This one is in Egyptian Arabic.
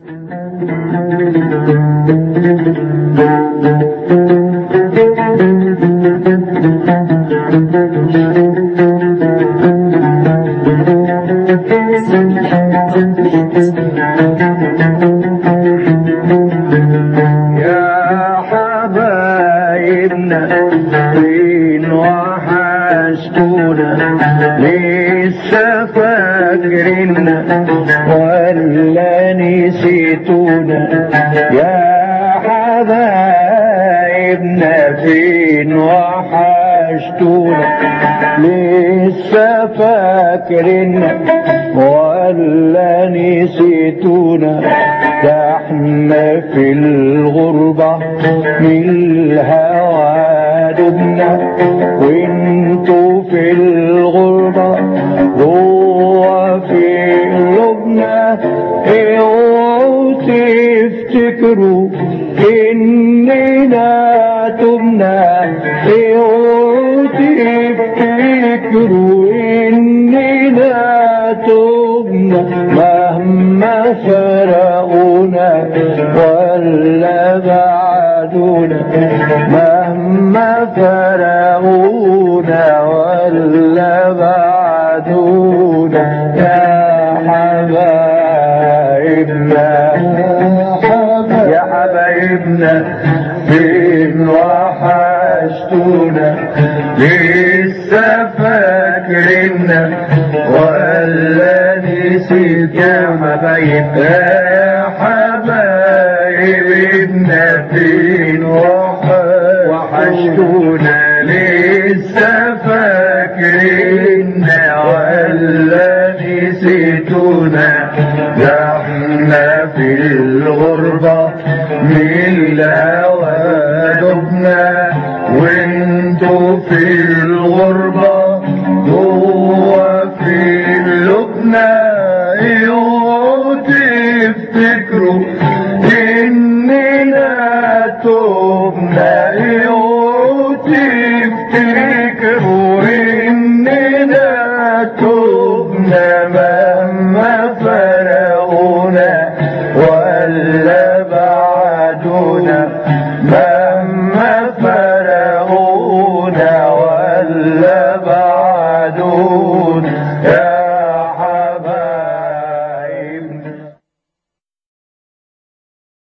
يا حبايبنا فين وحشتونا لسه فاكريننا ولا نسيتونا يا حبايبنا فين وحشتونا لسه فاكريننا ولا نسيتونا ده احنا في الغربة من الهوى دبنا وانتوا في الغربة جوا في قلوبنا اوعوا تفتكروا اننا تبنا اوعوا تفتكروا اننا تبنا مهما فرقونا ولا بعدونا مهما فرقونا ولا بعدونا يا حبايبنا يا حبايبنا فين وحشتونا لسه فاكرنا ولا نسيت يا حبايبنا يا حبايبنا فين وح- وحشتونا لسه فاكرنا ولا نسيتونا ده احنا في الغربة من الهوى